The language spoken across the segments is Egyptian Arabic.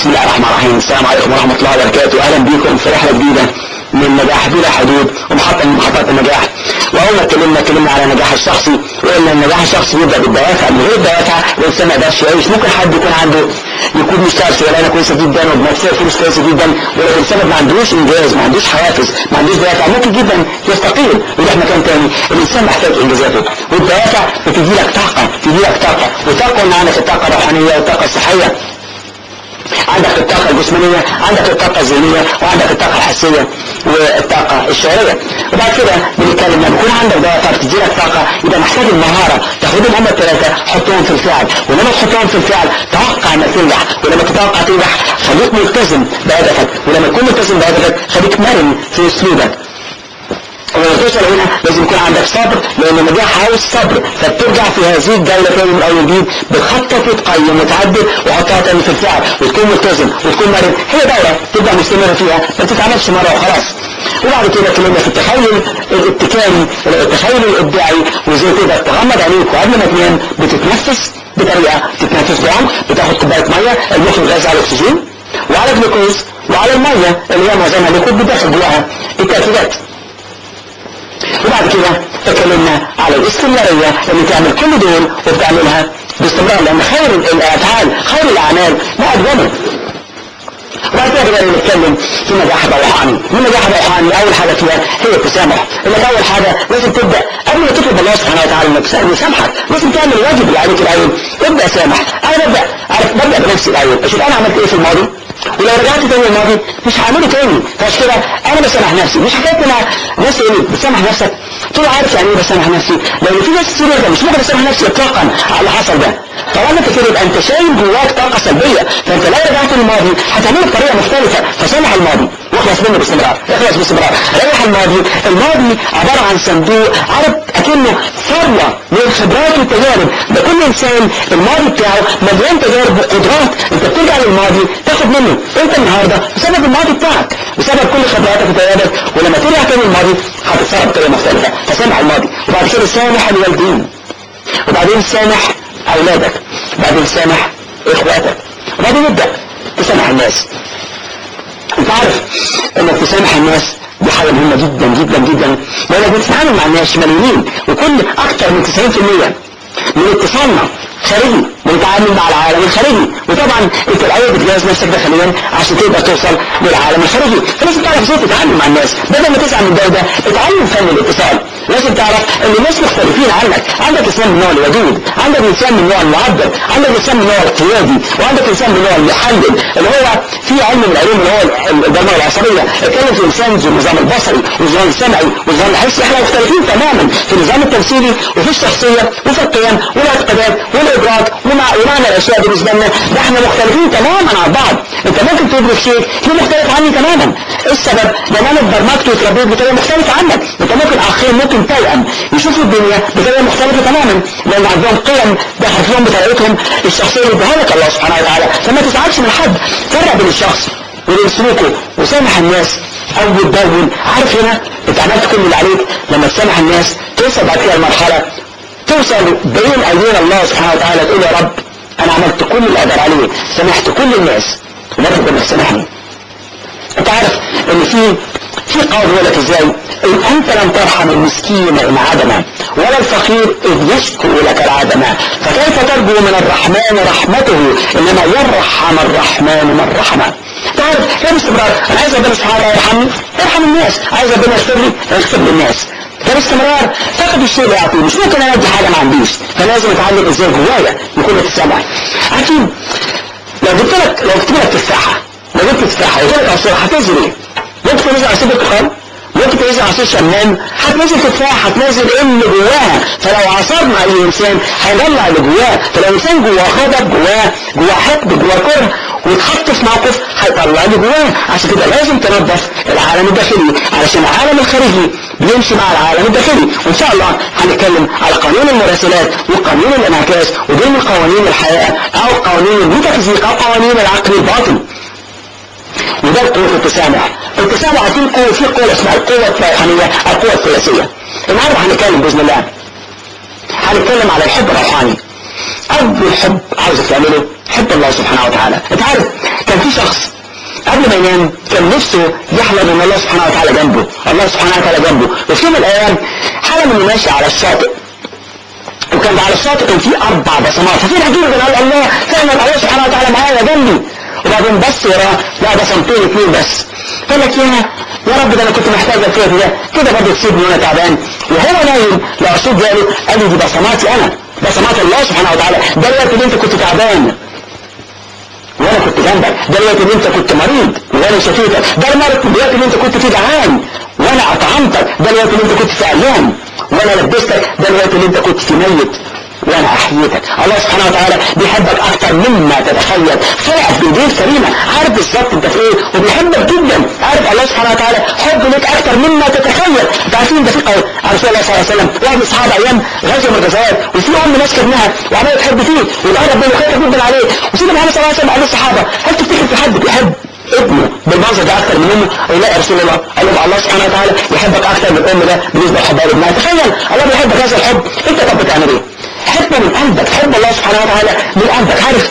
بسم الله الرحمن الرحيم السلام عليكم ورحمة الله وبركاته أهلا بكم في رحلة جديدة من نجاح بلا حدود ومحطة من محطات النجاح وأول ما اتكلمنا اتكلمنا على النجاح الشخصي وقلنا النجاح الشخصي بيبدأ بالدوافع من غير دوافع الإنسان ما يقدرش يعيش ممكن حد يكون عنده يكون مشتغل شغلانة كويسة جدا وبنفسها فلوس كويسة جدا ولكن سبب ما عندوش إنجاز ما عندوش حوافز ما عندوش دوافع ممكن جدا يستقيل ويروح مكان تاني الإنسان محتاج إنجازاته والدوافع بتجي لك طاقة تجي لك طاقة وطاقة إن عندك الطاقة الروحانية والطاقة الصحية عندك الطاقة الجسمانية عندك الطاقة الذهنية وعندك الطاقة الحسية والطاقة الشعورية وبعد كده بنتكلم لما يكون عندك دوافع تديلك طاقة يبقى محتاج المهارة تاخدهم هم الثلاثة حطهم في الفعل ولما تحطهم في الفعل توقع انك تنجح ولما تتوقع تنجح خليك ملتزم بهدفك ولما تكون ملتزم بهدفك خليك مرن في اسلوبك ولما توصل هنا لازم يكون عندك صبر لان النجاح عاوز صبر فبترجع في هذه الجولة تاني من اول وجديد بتخطط وتقيم وتعدل وحطها تاني في الفعل وتكون ملتزم وتكون مرن هي دورة تبقى مستمرة فيها ما تتعملش مرة وخلاص وبعد كده اتكلمنا في التخيل الابتكاري التخيل الابداعي وازاي تقدر تغمض عينيك وقبل ما تنام بتتنفس بطريقة تتنفس بعمق بتاخد كوباية مية المخ غاز على الاكسجين وعلى الجلوكوز وعلى المية اللي هي معظمها ليكويد بتدخل جواها التأكيدات وبعد كده اتكلمنا على الاستمرارية اللي تعمل كل دول وبتعملها باستمرار لان خير الافعال خير الاعمال ما اجمله وبعد كده بدأنا نتكلم في نجاح الروحاني من نجاح الروحاني اول حاجة فيها هي التسامح انك اول حاجة لازم تبدأ قبل ما تطلب الله سبحانه وتعالى انك يسامحك لازم تعمل الواجب اللي عليك الاول ابدأ سامح انا ببدأ عارف ببدأ بنفسي الاول اشوف انا عملت ايه في الماضي ولو رجعت تاني الماضي مش هعمله تاني فعشان كده انا بسامح نفسي مش حكايه انا ناس ايه بتسامح نفسك تقول عارف يعني ايه بسامح نفسي لان في ناس كتير يقول مش ممكن اسامح نفسي اطلاقا على اللي حصل ده طالما انت كده يبقى انت شايل جواك طاقه سلبيه فانت لو رجعت للماضي هتعمله بطريقه مختلفه فسامح الماضي واخلص منه باستمرار اخلص باستمرار ريح الماضي الماضي عباره عن صندوق عارف اكنه ثروه من الخبرات والتجارب ده كل انسان الماضي بتاعه مليان تجارب وقدرات انت بترجع للماضي تاخد منه انت النهارده بسبب الماضي بتاعك بسبب كل خبراتك وتجاربك ولما ترجع تاني الماضي هتتصرف بطريقه مختلفه فسامح الماضي وبعد كده سامح الوالدين وبعدين سامح اولادك وبعدين سامح اخواتك وبعدين ابدا تسامح الناس انت عارف انك تسامح الناس دي حاجة مهمة جدا جدا جدا لانك بتتعامل مع الناس ملايين وكل اكتر من 90% من اتصالنا خارجي بنتعامل مع العالم الخارجي وطبعا انت الاول بتجهز نفسك داخليا عشان تقدر توصل للعالم الخارجي فلازم تعرف ازاي تتعامل مع الناس بدل ما تزعل من ده وده اتعلم فن الاتصال لازم تعرف ان الناس مختلفين عنك عندك انسان من النوع الودود عندك انسان من النوع المعبر عندك انسان من النوع القيادي وعندك انسان من النوع المحلل اللي هو في علم من العلوم اللي هو الدماغ العصبيه اتكلم في انسان زي النظام البصري والنظام السمعي والنظام الحسي احنا مختلفين تماما في النظام التمثيلي وفي الشخصيه وفي القيم والاعتقادات والادراك ومع ومعنى الاشياء بالنسبه لنا ده احنا مختلفين تماما عن بعض انت ممكن تدرك شيء شيء مختلف عني تماما ايه السبب لان انا اتبرمجت واتربيت بطريقه مختلفه عنك انت ممكن اخين ممكن توأم يشوفوا الدنيا بطريقه مختلفه تماما لان عندهم قيم دخلتهم بطريقتهم الشخصيه اللي اداها لك الله سبحانه وتعالى فما تزعلش من حد فرق بين الشخص وبين سلوكه وسامح الناس اول باول عارف هنا انت عملت كل اللي عليك لما تسامح الناس توصل بعد كده المرحله توصل بين ايدين الله سبحانه وتعالى تقول يا رب انا عملت كل اللي اقدر عليه سامحت كل الناس ونفذ انك سامحني انت عارف ان في في قول يقول لك ازاي ان انت لم ترحم المسكين ان عدم ولا الفقير اذ يشكو لك العدم فكيف ترجو من الرحمن رحمته انما يرحم الرحمن من رحمه تعرف يا باستمرار انا عايز ربنا سبحانه وتعالى يرحمني ارحم الناس عايز ربنا يغفر لي يغفر للناس ده باستمرار فقد الشيء اللي يعطيه مش ممكن انا ادي حاجه ما عنديش فلازم اتعلم ازاي جوايا يكون التسامح عارفين لو جبت لك لو جبت لك تفاحه لو جبت تفاحه قلت لك عصير هتنزل ايه؟ ممكن تنزل عصير برتقال ممكن تنزل عصير شمام هتنزل تفاح هتنزل ايه اللي جواها فلو عصرنا اي انسان هيطلع اللي جواه فلو انسان جواه غضب جواه جواه حقد جواه كره ويتحط في موقف هيطلع اللي جواه عشان كده لازم تنظف العالم الداخلي علشان العالم الخارجي بيمشي مع العالم الداخلي وان شاء الله هنتكلم على قانون المراسلات وقانون الانعكاس ودي من قوانين الحياه او قوانين الميتافيزيق او قوانين العقل الباطن وده قوة التسامح التسامح في قوة في قوة اسمها القوة الروحانية القوة الثلاثية النهارده هنتكلم بإذن الله هنتكلم على الحب الروحاني أول حب عاوزك تعمله حب الله سبحانه وتعالى انت عارف كان في ينام كان نفسه يحلم ان الله سبحانه وتعالى جنبه الله سبحانه وتعالى جنبه وفي يوم من الايام حلم انه ماشي على الشاطئ وكان على الشاطئ كان فيه اربع بصمات ففي الحكيم قال الله فعلا الله سبحانه وتعالى معايا جنبي وبعدين بص وراه لا بصمتين اثنين بس قال لك يا يا رب ده انا كنت محتاج الخير ده كده برضه تسيبني وانا تعبان وهو نايم العصور جاله قال لي دي بصماتي انا بصمات الله سبحانه وتعالى ده الوقت اللي انت كنت تعبان وانا كنت جنبك ده الوقت اللي انت كنت مريض وانا شفيتك ده الوقت اللي انت كنت فيه جعان وانا اطعمتك ده الوقت اللي انت كنت في عيان وانا لبستك ده الوقت اللي انت كنت في ميت وانا احييتك الله سبحانه وتعالى بيحبك اكتر مما تتخيل فرقت بايديه سليمه عارف بالظبط انت في ايه وبيحبك جدا عارف الله سبحانه وتعالى حب لك اكتر مما تتخيل انت عارفين ده في قول عن رسول الله صلى الله عليه وسلم واحد من الصحابه ايام غزوه من الغزوات وفي ام ماسكه ابنها وعماله تحب فيه وتقرب منه خايفه جدا عليه وسيدنا محمد صلى الله عليه وسلم قال للصحابه هل تفتكر في حد بيحب ابنه بالمنظر ده اكتر من امه او لا يا رسول الله قال له الله سبحانه وتعالى يحبك اكتر من الام ده بالنسبه لحبها لابنها تخيل الله بيحبك هذا الحب انت طب بتعمل ايه حبه من قلبك حب الله سبحانه وتعالى من قلبك عارف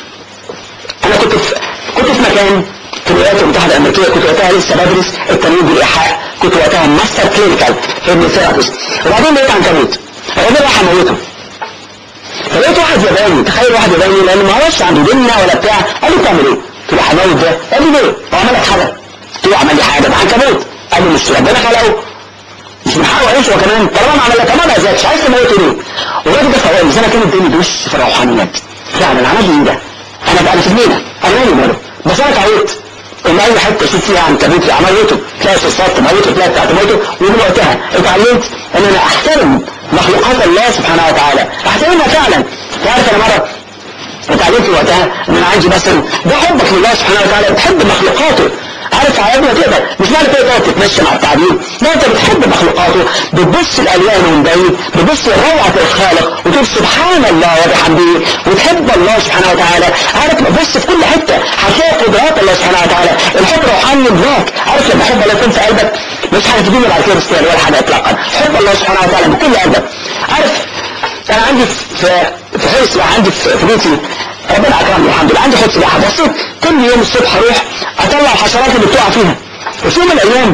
انا كنت في كنت في مكان في الولايات المتحده الامريكيه كنت وقتها لسه بدرس التمرين بالايحاء كنت وقتها ماستر كلينيكال في الثيرابيست وبعدين لقيت عنكبوت الراجل راح اموته فلقيت واحد ياباني تخيل واحد ياباني لانه ما هوش عنده دنيا ولا بتاع قال لي بتعمل ايه؟ قلت له هموت ده قال لي ليه؟ هو عمل لك حاجه؟ قلت له عمل لي حاجه ده عنكبوت قال لي مش ربنا خلقه مش من حقه يعيش هو كمان طالما ما عمل لك ما بقى عايز تموته ليه؟ والراجل ده فوقني زي ما كان اداني دوش في الروحانيات فعلا عمل لي ايه ده؟ انا بقى في جنينه انا مالي ماله بس انا اتعودت ان اي حته اشوف فيها عنكبوت عملته تلاقي صوصات تموته تلاقي بتاع تموته ومن وقتها اتعلمت ان انا احترم مخلوقات الله سبحانه وتعالى احترمها فعلا تعرف انا مره اتعلمت وقتها ان انا عندي مثلا ده حبك لله سبحانه وتعالى بتحب مخلوقاته عارف على قد ما تقدر مش معنى كده تقعد تتمشى مع التعبير لا انت بتحب مخلوقاته بتبص الالوان من بعيد بتبص لروعه الخالق وتقول سبحان الله وبحمده وتحب الله سبحانه وتعالى عارف بص في كل حته هتلاقي قدرات الله سبحانه وتعالى الحب روحاني ملاك عارف لما حب الله يكون في قلبك مش هتجيبه بعد كده باستيعاب ولا حاجه اطلاقا حب الله سبحانه وتعالى بكل قلبك عارف انا عندي في في حرص وعندي في بيتي ربنا اكرمني الحمد لله عندي حوض سباحه بس كل يوم الصبح اروح اطلع الحشرات اللي بتقع فيها وفي يوم من الايام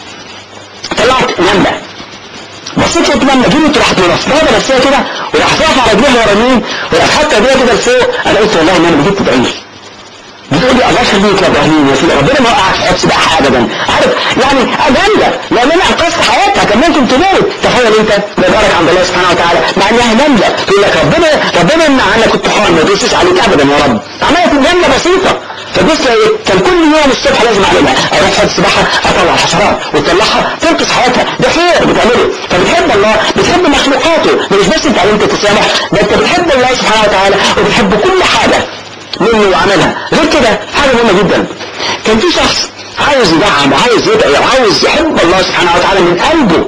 طلعت نمله بصيت لقيت نمله جريت راحت منصبها نفسها كده وراحت واقفه على رجليها ورا مين وراحت حاطه ايديها كده لفوق انا قلت والله النمله دي بتدعي لي بتقول لي الله يخليك يا ابراهيم يا سيدي ربنا ما وقعك في حوض سباحه ابدا عارف يعني جامده لان انا انقذت حياتها كان ممكن تموت تخيل انت ببارك عند الله سبحانه وتعالى مع انها نمله تقول لك ربنا ربنا يمنع عنك الطحان ما يدوسش عليك ابدا يا رب عملت نمله بسيطه فبص كان كل يوم الصبح لازم اعملها اروح حوض سباحه اطلع الحشرات وتطلعها تنقذ حياتها ده خير بتعمله فبتحب الله بتحب مخلوقاته مش بس انت علمت التسامح ده انت بتحب الله سبحانه وتعالى وبتحب كل حاجه منه وعملها غير كده حاجة مهمة جدا كان في شخص عايز يدعم وعايز يدعي وعايز يحب الله سبحانه وتعالى من قلبه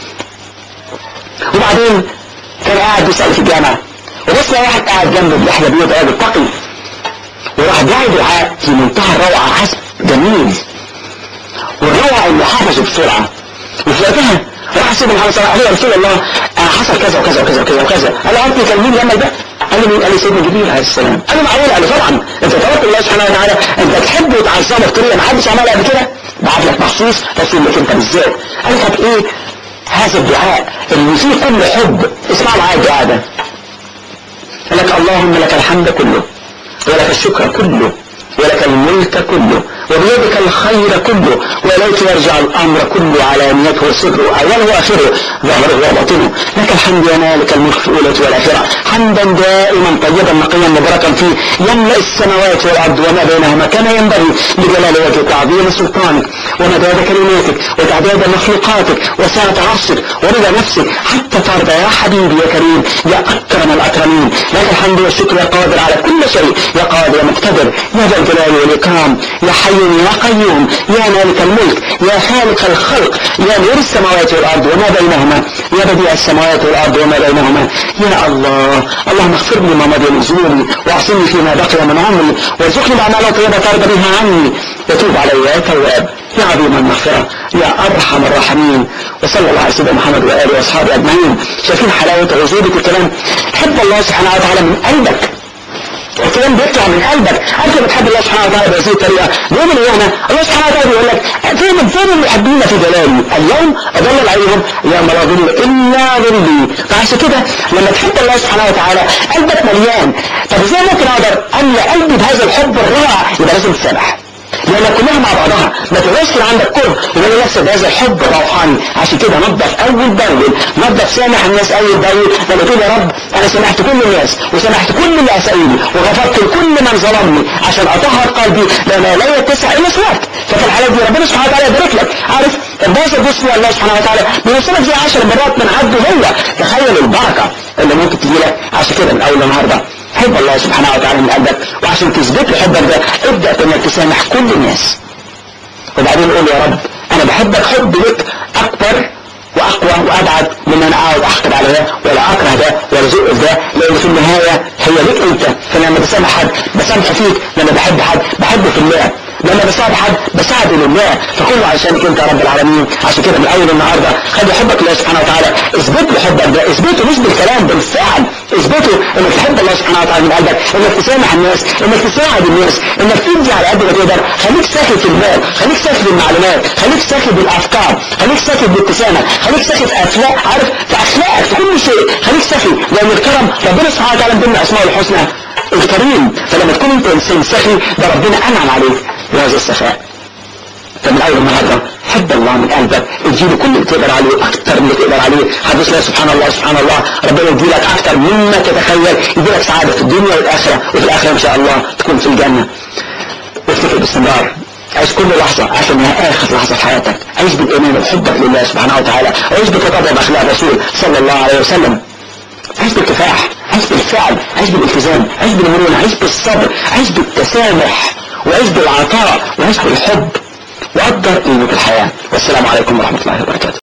وبعدين كان قاعد بيسأل في الجامعة وبس واحد قاعد جنبه بيحلى بيه راجل تقي وراح داعي دعاء في منتهى الروعة حسب جميل والروعة انه حفظه بسرعة وفي وقتها راح سيدنا محمد صلى الله عليه وسلم رسول الله حصل كذا وكذا وكذا وكذا وكذا قال له عرفت كان مين يعمل ده؟ قال له مين؟ قال له سيدنا جبريل عليه السلام قال له معقول قال له طبعا انت طلبت الله سبحانه وتعالى انت تحبه وتعظمه بطريقه ما حدش عملها قبل كده بعت لك مخصوص رسول لك انت بالذات قال له طب ايه هذا الدعاء اللي فيه كل حب اسمع معايا الدعاء ده قال لك اللهم لك الحمد كله ولك الشكر كله ولك الملك كله وبيدك الخير كله وإليك يرجع الأمر كله علانيته وسره أوله وآخره ظاهره وباطنه لك الحمد يا مالك الملك في الأولى والآخرة حمدا دائما طيبا نقيا مباركا فيه يملأ السماوات والأرض وما بينهما كما ينبغي لجلال وجهك وعظيم سلطانك ومداد كلماتك وتعداد مخلوقاتك وسعة عرشك ورضا نفسك حتى ترضى يا حبيبي يا كريم يا أكرم الأكرمين لك الحمد والشكر يا قادر على كل شيء يا قادر يا مقتدر يا ذا الجلال والإكرام يا حي يا قيوم يا مالك الملك يا خالق الخلق يا نور السماوات والأرض وما بينهما يا بديع السماوات والأرض وما بينهما يا الله اللهم اغفر لي ما مضي من ذنوبي واعصمني فيما بقي من عمري وارزقني بأعمال طيبة ترضى بها عني وتوب علي يا تواب يا عظيم المغفرة يا أرحم الراحمين وصلى الله على سيدنا محمد وآله وأصحابه أجمعين شايفين حلاوة وجودك الكلام حب الله سبحانه وتعالى من قلبك الكلام بيطلع من قلبك انت بتحب الله سبحانه وتعالى بهذه الطريقه بيوم القيامه الله سبحانه وتعالى بيقول لك فين فين المحبين في جلالي اليوم اضلل عليهم يوم لا ظل الا ظلي فعشان كده لما تحب الله سبحانه وتعالى قلبك مليان طب ازاي ممكن اقدر املى قلبي بهذا الحب الرائع يبقى لازم تسامح لان كلها مع بعضها ما تبقاش كده عندك كره يبقى نفسك بهذا الحب الروحاني عشان كده نظف اول باول نظف سامح الناس اول باول لما تقول يا رب انا سامحت كل الناس وسامحت كل اللي اسألني وغفرت لكل من ظلمني عشان اطهر قلبي لان لا يتسع الا سواك ففي الحالات دي ربنا سبحانه وتعالى يبارك لك عارف الباشا باسم الله سبحانه وتعالى بيوصلك زي 10 مرات من عبده هو تخيل البركه اللي ممكن تجي لك عشان كده من اول النهارده حب الله سبحانه وتعالى من قلبك وعشان تثبت له حبك ده ابدأ بانك تسامح كل الناس وبعدين قول يا رب انا بحبك حب لك اكبر واقوى وابعد من ان اقعد احقد على ده ولا اكره ده ولا ازق في ده لان في النهايه هي ليك انت فلما بسامح حد بسامحه فيك لما بحب حد بحبه في الله لما بساعد حد بساعده لله فكله عشانك انت يا رب العالمين عشان كده من اول النهارده خلي حبك لله سبحانه وتعالى اثبت له حبك ده اثبته مش بالكلام بالفعل اثبته انك تحب الله سبحانه وتعالى من قلبك انك تسامح الناس انك تساعد الناس انك تدي على قد ما تقدر خليك ساخي في المال خليك ساخي بالمعلومات خليك ساخي بالافكار خليك ساخي بالابتسامه خليك ساخي في اخلاق عارف في اخلاقك في كل شيء خليك ساخي لان الكرم ربنا سبحانه وتعالى من ضمن اسماء الحسنى الكريم فلما تكون انت انسان سخي ده ربنا انعم عليك بهذا السخاء فمن اول النهارده حب الله من قلبك اديله كل اللي تقدر عليه اكتر من اللي تقدر عليه حدث لا سبحان الله سبحان الله ربنا يديلك اكتر مما تتخيل يديلك سعاده في الدنيا والاخره وفي الاخره ان شاء الله تكون في الجنه وافتكر باستمرار عيش كل لحظة عشان آخر لحظة في حياتك عيش بالإيمان وحبك لله سبحانه وتعالى عيش بتطبع بأخلاق الرسول صلى الله عليه وسلم عيش بالكفاح عيش بالفعل عيش بالالتزام عيش بالمرونة عيش بالصبر عيش بالتسامح وعيش بالعطاء وعيش بالحب وقدر قيمة الحياة والسلام عليكم ورحمة الله وبركاته